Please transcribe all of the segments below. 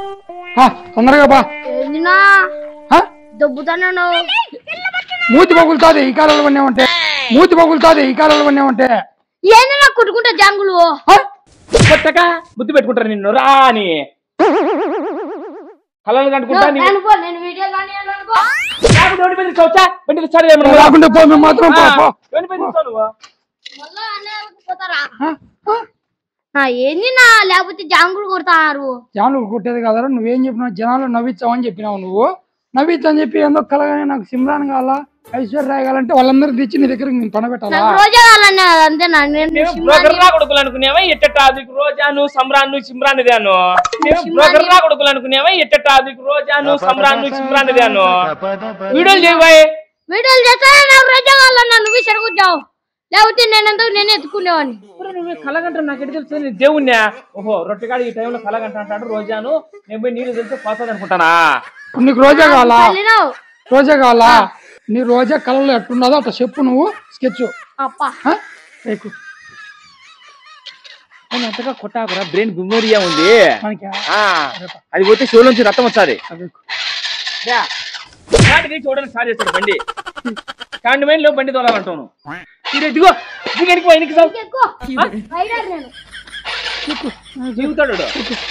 ఆ, తొందరగా బా ఏందినా ఆ? దొబ్బుతాను మూతి పగులుతాది ఈ కాలంలో పడినామంటే మూతి పగులుతాది ఈ కాలంలో పడినామంటే ఏందినా కుట్టుకుంటా జాంగులు ఆ? కొట్టక బుద్ధి పెట్టుకుంటారు నిన్ను రా అని కలలు కంటుకుంటా నీ అనుకో నేను వీడియో కానీ అనుకో లేకపోతే ఎవరి మీద తీసుకోవచ్చా? బండి తీస్తాడు ఏమన్నా? రాకుంటే పో మేము మాత్రం పో, పో. ఎవరి మీద తీస్తావు నువ్వు? మళ్ళా అన్నయ్య పోతారా ఆ? ఆ? ఆ, ఏంది నా లేకపోతే జాంగులు కొడతారు జనాలు కొట్టేది కదరా నువ్వేం చెప్పినావు జనాలు నవ్వించావని చెప్పినావు నువ్వు నవ్వించని చెప్పి ఏందో కలగానే నాకు సిమ్రాన్ కావాలా ఐశ్వర్య కావాలంటే వాళ్ళందరూ తెచ్చి నీ దగ్గర నేను పనబెట్టాలా నాకు రోజా కావాలన్నా అంతేనా నేను మేము బ్రోకర్ లా కొడుకులు అనుకునేవా ఎట్టట అదికి రోజాను సంబ్రాను సిమ్రాన్ దాను మేము బ్రోకర్ లా కొడుకులు అనుకునేవా ఎట్టట అదికి రోజాను సంబ్రాను సిమ్రాన్ దాను వీడియోలు చేయవాయి వీడియోలు చేస్తానే నాకు రోజా కావాలన్నా నువ్వు సరుగుతావు లేకపోతే నేనంతా నేనే ఎత్తుకునేవాడిని నువ్వు కలగంట నాకు ఎటు తెలుసు నేను దేవుణ్ణా ఓహో రొట్టెగాడు ఈ టైంలో కలగంట అంటాడు రోజాను నేను పోయి నీళ్ళు తెలిస్తే పోతుంది అనుకుంటానా నీకు రోజా కావాలా వెళ్ళినావు రోజా కావాలా నీ రోజా కళలో ఎట్టున్నదో అట్లా చెప్పు నువ్వు స్కెచ్ అప్పా ఎక్కు ఆయన అంతగా కొట్టాకురా బ్రెయిన్ గుమ్మరియా ఉంది మనకి ఆ, అది పోతే షో నుంచి రక్తం వచ్చాది అది వాటికి చూడడానికి స్టార్ట్ చేస్తాడు బండి కాండి మైండ్ లో బండి తోలాలంటాను ఇది ఇదిగో దిగు వెనక్కి పో, వెనక్కి సాగు. ఎక్కువ రైడర్ నేను దిగుతాడు వాడు.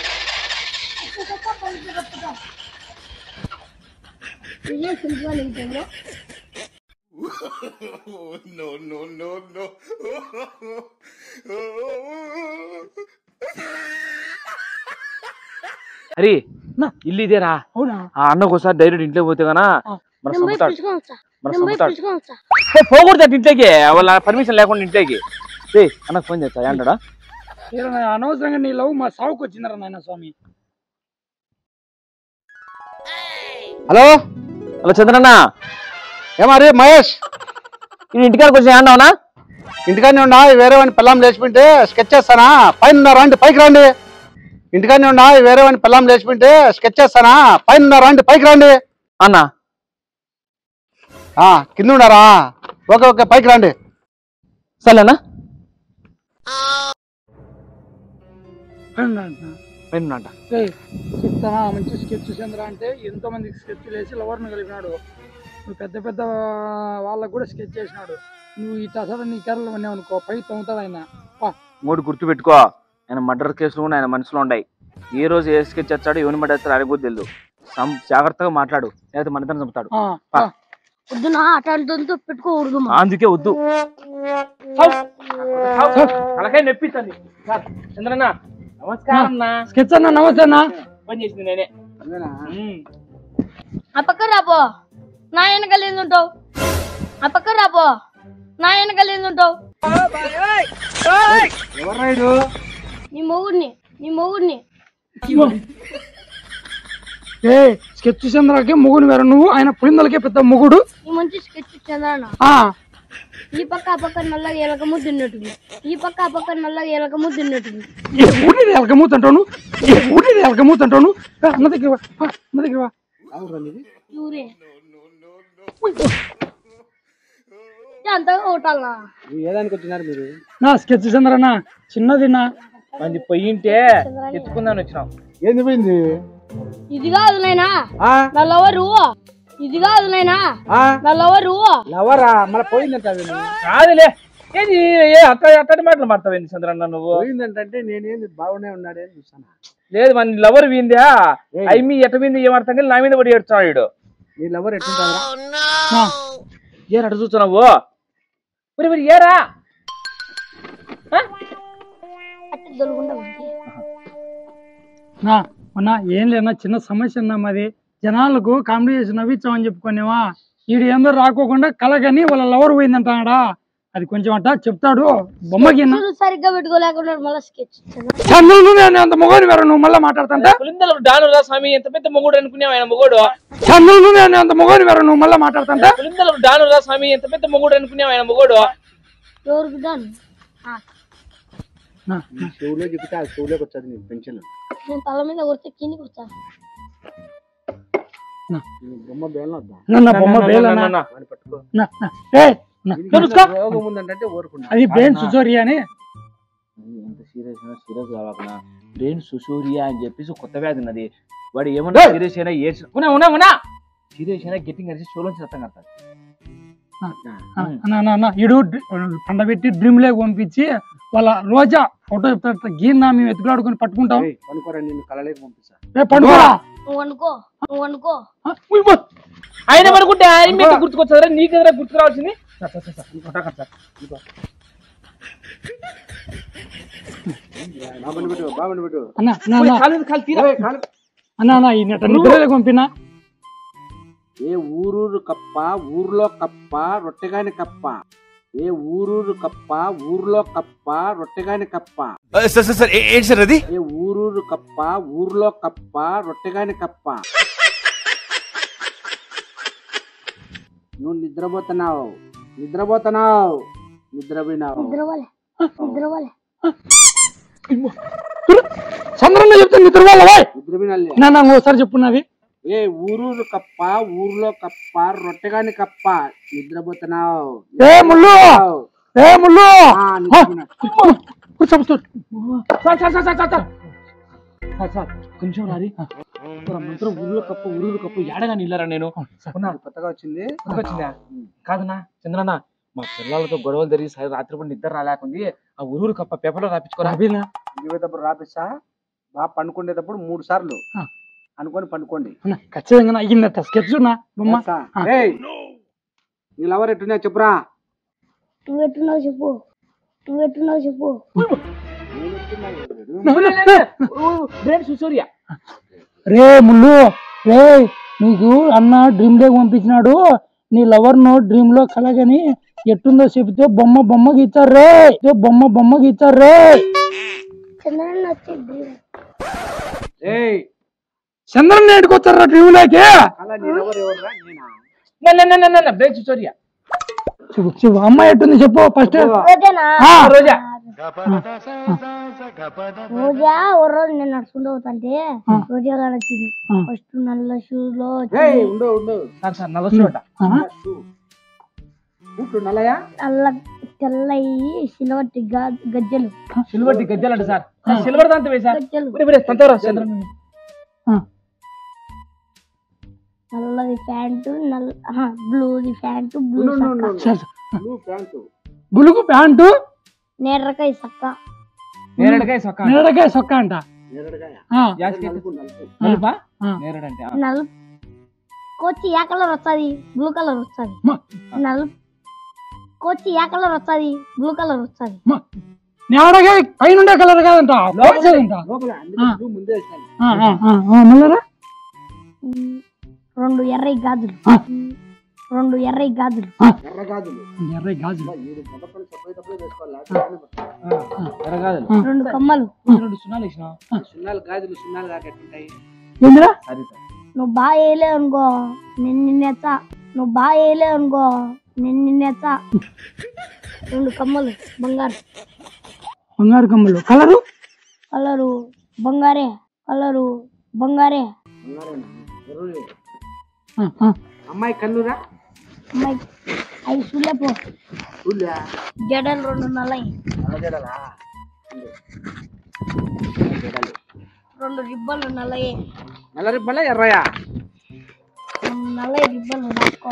ఇదే సింపుల్ గా నింపాను. అరే ఇల్లు ఇదేరా అవునా ఆ అన్నకు ఒకసారి డైరెక్ట్ ఇంట్లో పోతే గనా మన నేను పోయి సంపుతాడు పిలుచుకొని వస్తా మన నేను పోయి సంపుతాడు పిలుచుకొని వస్తా ఏ, పోకూడదు అటు ఇంట్లోకి వాళ్ళ పర్మిషన్ లేకుండా ఇంట్లోకి ఏ అన్నకు ఫోన్ చేస్తా అంటాడా ఏరా నాయన, అనవసరంగా నీ లవ్ మా సావుకు వచ్చిందరా నాయన స్వామి హలో హలో చంద్రన్న ఏమరి మహేష్ ఇది ఇంటికాడికి వచ్చి అంటావునా ఇంటికానే ఉన్నా వేరే వాడిని పిల్లం లేచిపోయింటే స్కెచ్ చేస్తానా పైన ఉన్నా రండి పైకి రండి ఇంటికానే ఉన్నా వేరే వాడిని పిల్లం లేచిపోయింటే స్కెచ్ చేస్తానా పైన ఉన్నా రండి పైకి రండి అన్న ఆ కింద ఉన్నారా ఓకే ఓకే పైకి రండి సరేనా అవునా? పైన ఏయ్, చెప్తానా మంచి స్కెచ్ చంద్ర అంటే ఎంతో మంది స్కెచ్ వేసి లవర్ను కలిపినాడు నువ్వు పెద్ద పెద్ద వాళ్ళకు కూడా స్కెచ్ చేసినాడు నువ్వు ఇట్లా అసలు నీ కేరళ ఉన్నావు అనుకో పై తొమ్ముతాడు ఆయన పా. మూడు గుర్తు పెట్టుకో ఆయన మర్డర్ కేసులు కూడా ఆయన మనసులో ఉన్నాయి ఏ రోజు ఏ స్కెచ్ వచ్చాడు ఎవరిని మర్డర్ ఆయన కూడా తెలియదు సం- జాగ్రత్తగా మాట్లాడు లేకపోతే మన ఇద్దరిని చంపుతాడు ఆ, పా. ఆ. వద్దునా అట్లాంటితో పెట్టుకోకూడదు మా. అందుకే వద్దు అలాగే నెప్పిస్తుంది చంద్రన్న నమస్కారం అన్న స్కెచ్ అన్న నమస్తే అన్న పని చేసింది నేనే ఉమ్. ఆ పక్క రాపో నా వెనకాల ఏందుంటావు ఆ పక్క రాపో నా వెనకాల ఏందుంటావు నీ మొగుడిని నీ మొగుడిని ఏ స్కెచ్ చంద్రకి మొగుడు వేరే నువ్వు ఆయన పులిందలకే పెద్ద మొగుడు ఈ మంచి స్కెచ్ చంద్రన్న ఆ ఈ పక్క ఆ పక్క నల్లగా ఎలక ముద్దు ఉన్నట్టుంది ఈ పక్క ఆ పక్క నల్లగా ఎలక ముద్దు ఉన్నట్టుంది ఏ ఊరిని ఎలకమూత అంటాను ఏ ఊరిని ఎలకమూత అంటాను ఏ, అన్న దగ్గర వా, ఆ, అన్న దగ్గర వా. ఊరే అంతగా కొట్టాలనా ఏదానికి వచ్చినారు మీరు నా స్కెచ్ చంద్రన్న చిన్నది నా మంది పోయింటే ఎత్తుకుందామని వచ్చినాం ఏంది పోయింది ఇది కాదు నాయనా ఆ నా లవరు ఇది కాదు నాయనా ఆ నా లవరు లవరా మళ్ళీ పోయిందంట అది. కాదులే ఏది ఏ అట్ట అట్టడి మాటలు మాడతావేంది చంద్రన్న నువ్వు పోయిందంటే నేనేంది బాగునే ఉన్నాడే అని చూస్తాను లేదు మన లవర్ వీందా అయి మీ ఎట మీద ఏం అర్థం కానీ నా మీద పడి ఏడుస్తున్నాడు వీడు నీ లవర్ ఎట్లుంటారా ఆ, ఏరా అటు చూస్తున్నావు మరి మరి ఏరా అట్ట దొరుకుంటా మనకి. నా మొన్న ఏం లేనా చిన్న సమస్య ఉందా మాది జనాలకు కామెడీ చేసి నవ్వించామని చెప్పుకునేవా వీడు ఏందో రాకోకుండా కలగని వాళ్ళ లవర్ పోయిందంటాడా అది కొంచెం అట్ట చెప్తాడు బొమ్మకి నా- చూడు సరిగ్గా పెట్టుకోలేకుండా మళ్ళీ స్కెచ్ చంద్రుడు నేను అంత మొగోని వేరు నువ్వు మళ్ళీ మాట్లాడుతుంటే పులిందలు డాను రా స్వామి ఎంత పెద్ద మొగుడు అనుకునేవా ఆయన మొగుడు చంద్రుడు నేను అంత మొగోని వేరు నువ్వు మళ్ళీ మాట్లాడుతుంటే పులిందలు డాను రా స్వామి ఎంత పెద్ద మొగుడు అనుకునేవా ఆయన మొగుడు ఎవరికి దాన్ని ఆ, నా, చెవులో చెప్తే ఆ చెవులోకి వచ్చేది నీకు పెన్షన్ నేను తల మీద కొడితే కిందికి వస్తాను నా, బొమ్మ బేలం వద్దా నా, నా బొమ్మ వేలనా నా, నా. వాడిని పట్టుకో నా, నా, ఏయ్, నా, తెలుసుకో రోగం ఉందంటే ఊరుకున్నా అది బ్రెయిన్ సుజోరియా అని ఎంత సీరియస్ అయినా సీరియస్ కావాలన్నా బ్రెయిన్ సుసూరియా అని చెప్పేసి కొత్త వ్యాధి ఉన్నది వాడు ఏమన్నా సీరియస్ అయినా ఏడ్స్ ఉన్నా ఉన్నా ఉన్నా సీరియస్ అయినా గట్టింగ్ కలిసి షోలోంచి రక్తం కడతాడు ఆ, అన్న అన్న అన్న ఇడు పండబెట్టి డ్రీమ్ లేక్ పంపించి వాళ్ళ రోజా ఫోటో చెప్తా గీనా మేము ఎత్తుకులాడుకొని పట్టుకుంటాం ఏయ్, పనుకోరా నిన్ను కలలేక పంపిస్తా రే పండుకోరా నువ్వు అనుకో నువ్వు అనుకో ఆ, ఉయ్ బా. ఆయన అనుకుంటే ఆయన మీద గుర్తుకొచ్చారా నీకు ఎదురా గుర్తుకు రావాల్సింది సార్, సార్, సార్, సార్, ఇంకో టాకర్ సార్, ఇంకో. బాబుని పెట్టు బాబుని పెట్టు అన్న అన్న ఓయ్, అన్న కాలు మీద కాలు తీరా. ఏయ్, కాలు అన్న అన్న ఈ నెట నిద్రలోకి పంపినా ఏ ఊరూరు కప్ప ఊర్లో కప్ప రొట్టెగాని కప్ప ఏ ఊరూరు కప్ప ఊర్లో కప్ప రొట్టెగాని కప్ప సార్ సార్ సార్ ఏ- ఏంటి సార్ అది ఏ ఊరూరు కప్ప ఊర్లో కప్ప రొట్టెగాని కప్ప నువ్వు నిద్రపోతున్నావు నిద్రపోతున్నావు నిద్రపోయినావు నిద్రపోలే నిద్రపోలే చంద్రన్న చెప్తే నిద్ర వాళ్ళ నిద్రపోయినాలే నా ఒకసారి చెప్పున్నది ఏ ఊరూరు కప్ప ఊర్లో కప్ప రొట్టెగాని కప్ప నిద్రపోతున్నావు ఏ ముళ్ళు ఏ ముళ్ళు ఆ, నిద్రపోయినా. కూర్చో కూర్చో. Sir sir sir sir sir sir sir sir కొంచెం రాది మంత్రం ఊళ్ళో కప్పు ఊరు కప్పు ఏడగా నిల్లరా నేను ఉన్నా కొత్తగా వచ్చింది వచ్చిందా కాదన్నా చంద్రన్న మా పిల్లలతో గొడవలు జరిగి సరే రాత్రిపూట నిద్ర రాలేకుంది ఆ ఊరు కప్ప పేపర్లో రాపించుకోరా అభినా దిగేటప్పుడు రాపిస్తా బాగా పండుకునేటప్పుడు మూడు సార్లు ఆ. అనుకొని పండుకోండి అన్న ఖచ్చితంగా అయ్యిందట స్కెచ్ నా బొమ్మ తెలుసా? ఆ. ఏయ్, నీ లవర్ ఎట్టున్నా చెప్పురా నువ్వు ఎట్టున్నావు చెప్పు నువ్వు ఎట్టున్నావు చెప్పు బ్రెయిన్ సుసూరియా రే ముళ్ళు రే నీకు అన్న డ్రీమ్ లేక్ పంపించినాడు నీ లవర్ ను డ్రీమ్ లో కలగని ఎట్టుందో చెబితే బొమ్మ బొమ్మ గీచారు రే ఏ బొమ్మ బొమ్మ గీచారు రే చంద్రన్న వచ్చి డ్రీమ్ ఏయ్ చంద్రన్ నేడుకొచ్చారా డ్రీమ్ లేకే అలా నీ లవర్ ఎవర్రా నేనా బ్రెయిన్ సుసూరియా చెప్పు చెప్పు అమ్మాయి ఎట్టుంది చెప్పు ఫస్ట్ రోజేనా రోజా రోజా ఓ రోజు నేను నడుచుకుంటూ పోతుంటే రోజా గారు వచ్చింది ఆ. ఫస్ట్ నల్ల షూస్ లో ఏయ్ ఉండు ఉండు సార్ సార్ నల్లసోట ఇప్పుడు నల్లయా నల్ల తెల్లయి సిలవట్టి గా- గజ్జలు సిల్వర్ గజ్జలు అంట సార్ సిల్వర్ దాంతో వేసా గజ్జలు తంతవరా చంద్రన్న నల్లది ప్యాంటు నల్ల బ్లూది ప్యాంటు బ్లూ ఉండు, ఉండు, ఉండు, సక్క ఉండు. బ్లూ ప్యాంటు బులుగు ప్యాంటు నేర్రకాయ సక్క నేరడకాయ సొక్క నేరడకాయ సొక్క అంట ఎర్రగాయ ఆ, యాస్కి నలుపు నలుపు నలుపా ఆ. నేరడంటే ఆ. నల్ కోచి ఏ కలర్ వస్తుంది బ్లూ కలర్ వస్తుంది మ- నల్ కోచి ఏ కలర్ వస్తుంది బ్లూ కలర్ వస్తుంది మ- నేరడకాయ పైన ఉండే కలర్ కాదంట లోపలేదంట. లోపల అందుకే ఆ. బ్లూ ముందే వేసాను ఆ, ఆ, ఆ, ఆ, మళ్ళరా రెండు ఎర్రయి గాజులు ఆ. రెండు ఎర్రయి గాజులు ఎర్ర గాజులు ఎర్రటి గాజులు వీడు మొదపల్లి సపరేటప్పుడే వేసుకోవాలి లేకపోతే ఎర్రగాదు రెండు కమ్మలు రెండు సున్నాలు వేసిన సున్నాలు గాజులు సున్నాలు కాకెట్టుంటాయి ఏందిరా సరే సార్ నువ్వు బాగా వేయలేవు అనుకో నేను నిన్నెచ్చ నువ్వు బాగా వేయలేవు అనుకో నేను నిన్నెచ్చ రెండు కమ్మలు బంగారు బంగారు కమ్మలు కలరు కలరు బంగారే కలరు బంగారే బంగారేనా? ఎర్రులే. ఆ, ఆ. అమ్మాయి కన్నురా అమ్మాయి అవి సులేపో చూడలే జడలు రెండు నల్లయి నల్లజడలా రెండు రిబ్బన్లు నల్లయి నల్ల రిబ్బన్లా ఎర్రయా రెండు నల్లయి రిబ్బన్లు రాసుకో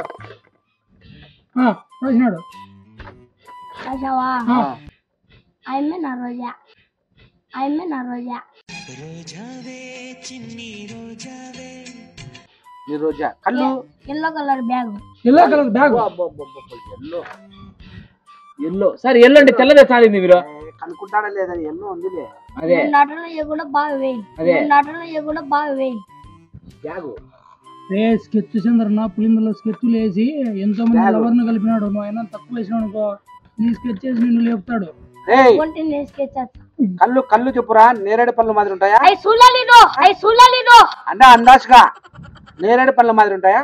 ఆ, రాసినాడు రాసావా ఆ. ఆయమ్మే నా రోజా ఆయమ్మే నా రోజా నీ రోజా కళ్ళు yellow colour bag yellow colour bag yellow yellow sir yellow అంటే తెల్లదే చాలింది మీరు కనుక్కుంటాడా లేదని ఎన్నో ఉందిలే అదే రెండు ఆటలు ఇవ్వకుండా బాగా వేయి అదే. రెండు ఆటలు ఇవ్వకుండా బాగా వేయి బ్యాగు రే స్కెచ్ చంద్రన్న పులిందులో స్కెచ్లు వేసి ఎంతో మంది లవర్ను కలిపినాడు నువ్వు అయినా తక్కువ వేసినావు అనుకో నీ స్కెచ్ చేసి నిన్ను లేపుతాడు ఏయ్ కొంటే నేను స్కెచ్ చేస్తా కళ్ళు కళ్ళు చెప్పురా నేరేడు పళ్ళు మాదిరి ఉంటాయా అవి సూలాలినో అవి సూలాలినో అంటే అందాజుగా నేరేడు పళ్ళ మాదిరి ఉంటాయా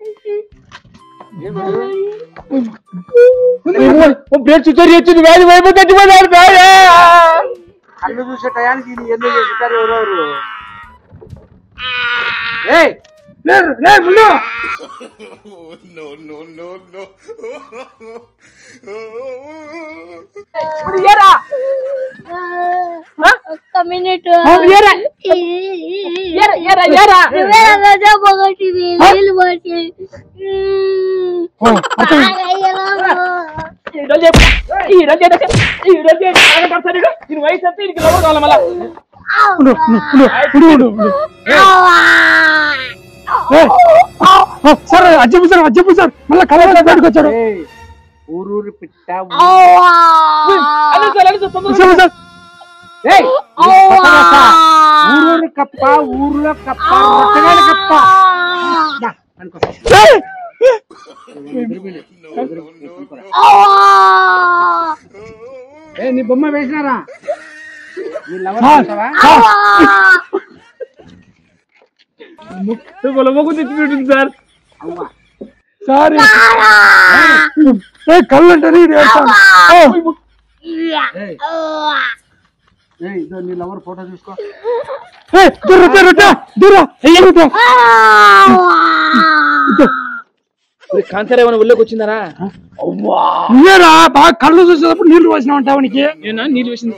బ్రెయిన్ సుసూరియా వచ్చింది వ్యాధి వైపు తట్టిపోయారు కళ్ళు చూసే టయానికి ఇది ఎందుకు చేస్తుంటారు ఎవరెవరు ఏయ్ లేరు లే ముందు ఇప్పుడు ఏరా ఒక్క మినిట్ ఏరా ఏరా ఏరా ఏరా ఒకటి నీళ్ళు పోసి ఓ, అర్థం. ఈ రోజు చెప్పు. ఈ రోజు చెప్పు. ఈ రోజు చెప్పు. ఆయన పడతాడు ఈడు. దీని వయసు ఎంత దీనికి లవర్ కావాలి మళ్ళా ఉండు, ఉండు, ఉండు, ఉండు, ఉండు, ఉండు. ఏయ్, ఆ, ఆ, సార్ అది చెప్పు సార్ అది చెప్పు సార్ మళ్ళీ కలర్ బయటకు వచ్చాడు ఊరూరు పిట్ట అను సార్ అను సార్ తొందరగా చెప్పు సార్ ఏయ్, ఊరూరు కప్ప ఊర్లో కప్ప రొట్టెగాని కప్ప దా, అనుకో. ఏయ్, ఏ నీ బొమ్మ వేసినారా నీ లవర్ సార్, చూసావా? సార్, వాళ్ళ మొగ్గు తెచ్చిపెట్టింది సార్ అవ్వ. సార్ ఏ కళ్ళు అంటే ఇది ఏడ్చాను. ఓ, ఏయ్, ఏయ్, ఇదో నీ లవర్ ఫోటో చూసుకో ఏయ్, దూర దూర దూర, దూర ఏయ్, దూర. కాన్సర్ ఏమైనా ఒళ్ళోకి వచ్చిందరా నువ్వేరా బాగా కళ్ళు చూసేటప్పుడు నీళ్లు పోసినావు అంటావు నీకు నేనా నీళ్ళు వేసింది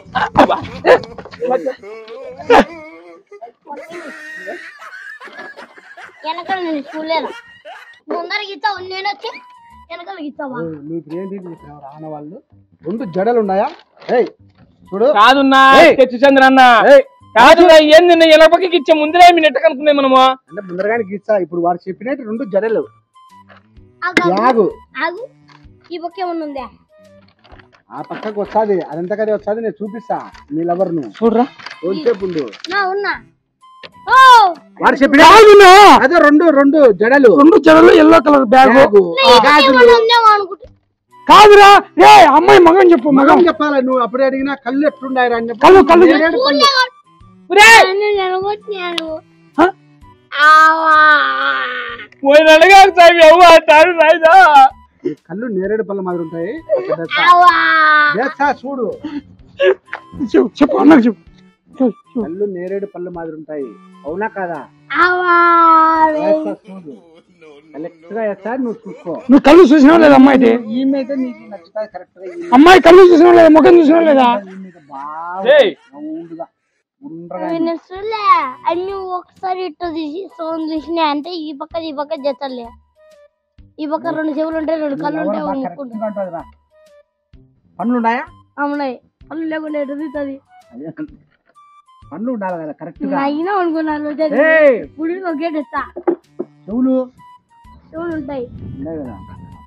వెనకాల నేను చూడలేను ముందరకి ఇచ్చావు నేను వచ్చి వెనకాలకి ఇచ్చావా నీకు ఏంటి తీసినావు ఆనవాళ్ళు రెండు జడలు ఉన్నాయా ఏయ్ చూడు కాదున్నా ఏయ్. తెచ్చు చంద్ర అన్న ఏయ్, కాదున్నా ఏంది నిన్న ఎలా పక్కకి ఇచ్చే ముందరే మీ నెట్ట కనుక్కున్నాయి మనము అంటే ముందరగానే గీస్తా ఇప్పుడు వాడు చెప్పినట్టు రెండు జడలు ఆగు, ఆగు. బ్యాగు ఆగు ఈ పక్క ఏమన్నా ఉందా ఆ పక్కకు వస్తాది అదంతకదే వస్తాది నేను చూపిస్తా నీ లవర్ ను చూడరా కొంచెంసేపు ఉండు నా ఉన్నా ఓ వాడు చెప్పిన కాదునా అదే రెండు రెండు జడలు రెండు జడలు ఎల్లో కలర్ బ్యాగ్ బ్యాగు గాజులు ఏమన్నా ఉందేమో అనుకుంటా కాదురా ఏ అమ్మాయి మగం చెప్పు మగం మగం చెప్పాలి నువ్వు అప్పుడే అడిగినా కళ్ళు ఎట్లున్నాయి అని చెప్పి కళ్ళు, కళ్ళు నేరేడు పళ్ళు. నేను నిలబొచ్చినాను హ? ఆవా పోయిన అడగారు సార్ అవ్వ తాడు రాయిదా ఈ కళ్ళు నేరేడు పళ్ళ మాదిరి ఉంటాయి ఆవా వేస్తా చూడు చెప్పు చెప్పు అన్నకు చెప్పు చెప్పు, చెప్పు. కళ్ళు నేరేడు పళ్ళు మాదిరి ఉంటాయి అవునా కాదా ఆవా వేస్తా చూడు కరెక్ట్ గా వేస్తా నువ్వు చూసుకో నువ్వు కళ్ళు చూసినావు లేదా అమ్మాయి ఈమె అయితే నీకు నచ్చుతాయి కరెక్ట్ గా ఈమె అమ్మాయి కళ్ళు చూసినావు లేదా ముఖం చూసినావు లేదా ఈమె బాగా ఏయ్. రౌండ్గా గుండ్రగా నేను చూలే అన్ని ఒకసారి ఇట్లా తీసి సౌండ్ చూసినా అంటే ఈ పక్క ఈ పక్క చేతలే ఈ పక్క రెండు చెవులు ఉంటాయి రెండు కళ్ళు ఉంటాయి ఒక ముక్కు ఉంటుంది కరెక్ట్గా ఉంటుందిరా పండ్లు ఉన్నాయా అవునాయి కళ్ళు లేకుండా ఎటు తీస్తుంది అదే. పండ్లు ఉండాలి కదా కరెక్ట్ గా అయినా అనుకున్నాను ఏయ్, గుడిలో గేట్ ఇస్తా చెవులు చెవులు ఉంటాయి ఉన్నాయి కదా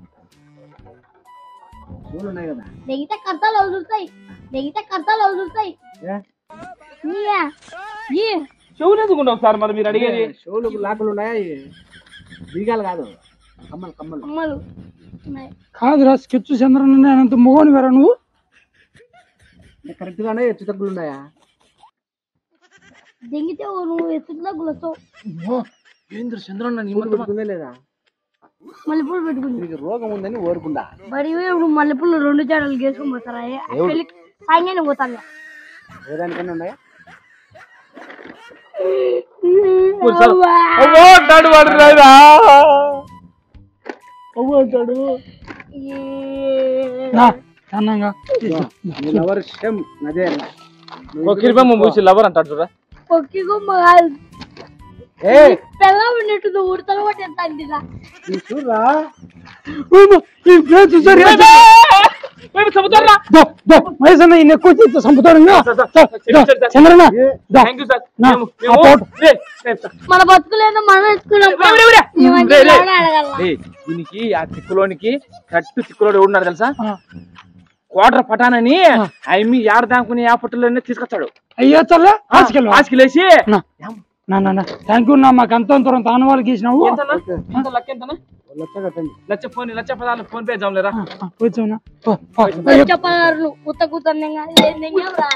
చెవులు ఉన్నాయి కదా దిగితే కర్తాలు వదులుతాయి దిగితే కర్తాలు వదులుతాయి ఏ? నీయా ఈ చెవులు ఎందుకుంటావు సార్ మరి మీరు అడిగేది చెవులు లాకులు ఉన్నాయా ఇవి? బీగాలు కాదు కమ్మలు కమ్మలు అమ్మలు ఉన్నాయి కాదురా స్కెచ్ చంద్రన్ అంత మొగోని వేరా నువ్వు కరెక్ట్ గానే హెచ్చు తగ్గులు ఉన్నాయా దిగితే నువ్వు ఎత్తుకులా గులతో ఏంద్ర చంద్రన్న నీ పూలు పెట్టుకుందే లేదా మల్లెపూలు పెట్టుకుంది నీకు రోగం ఉందని ఓరుకుండా బడి పోయి ఇప్పుడు మల్లెపూలు రెండు జాడలు గేసుకొని పోతారా పెళ్లి సాయంత్రం పోతాను ఏదానికన్నా ఉన్నాయా అవ్వ అంటాడు వాడు రాయిదా అవ్వ అంటాడు నా, అన్నంగా నీ లవర్ షెమ్ అదే ఓ కిరిపమ్మ మూసి లవర్ అంటాడు చూడరా పొక్కి గుమ్మ కాదు ఏ పెళ్ళ ఉన్నట్టు నువ్వు ఉడతలు కొట్టేస్తాంటిరా నీ చూడరా ఈ ప్లేస్ చూసారు మేము చెబుతారా వయసు ఈయన ఎక్కువ చేస్తే చంపుతాడు ఇంకా. చంద్రన్న ఏ దా. థ్యాంక్ యూ సార్ నా, మేము- ఆ మేము- పోటు. రే, రే, సార్. మన బతుకులేదో మనం ఎత్తుకున్నాం రే, రే, రే. ఈ మధ్య రే, రే. ఎవడు అడగల రే, దీనికి ఆ తిక్కులోనికి కట్టు తిక్కులోడు ఎవడున్నాడు తెలుసా ఆ, కోటర్ పటానని అమ్మి ఏడ దాకుని ఆ పుట్టలోనే తీసుకొచ్చాడు అయ్యో చల్లే హాస్కెళ్ళి ఆశకిలేసి నా నా థ్యాంక్ యూ నా మాకు అంత అంత తాను వాళ్ళకి ఇచ్చినావు ఎంతనా ఎంత లెక్క ఎంతనా లచ్చ కట్టండి లచ్చ ఫోన్ లచ్చ పదాలు ఫోన్ పే జాంలేరా వచ్చావునా చెప్పగలరు ఉత్త కూతందంగా ఏందెంగేవరా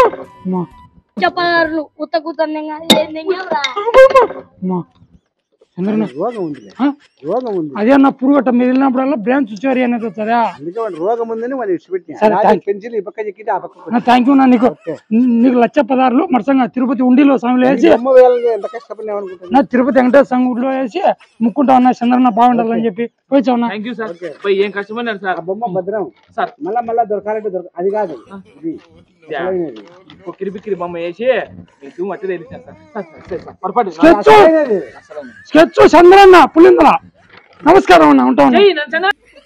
చెప్పగలరు ఉత్త కూతందంగా ఏందెంగేవరా చంద్రన్న రోగం ఉంది ఆ? రోగం ఉంది అదే నా పురుగట్ట మీద వెళ్ళినప్పుడల్లా బ్రెయిన్ చుచ్చారి అనేది వస్తుందా అందుకే వాడు రోగం ఉందని వాళ్ళు విడిచిపెట్టిన సరే, థాంక్ పెన్సిల్ ఈ పక్క చెక్కితే ఆ పక్క నా థ్యాంక్ యూ నా నీకు నీకు లచ్చ పదార్లు మరసంగా తిరుపతి ఉండిలో స్వామిలో వేసి అమ్మ వేయాలని ఎంత కష్టపడినా అనుకుంటున్నా నా తిరుపతి వెంకటేశ్వర స్వామి గుడిలో వేసి ముక్కుంటా ఉన్నా చంద్రన్న బాగుండాలని చెప్పి పోయి చావునా థ్యాంక్ యూ సార్ పోయి ఏం కష్టమన్నారు సార్ ఆ బొమ్మ భద్రం సార్ మళ్ళా మళ్ళా దొరకాలంటే దొరక అది కాదు ఇది అసలైనది. కిరి బిక్కిరి బొమ్మ వేసి మీకు మట్టి తెలిసాను sir sir sir, sir sir పొరపాటు స్కెచ్ అసలైనది. స్కెచ్ చంద్రన్న పులిందల నమస్కారం అన్న ఉంటా ఉన్నా చెయ్యి, నన్ను చంద్ర-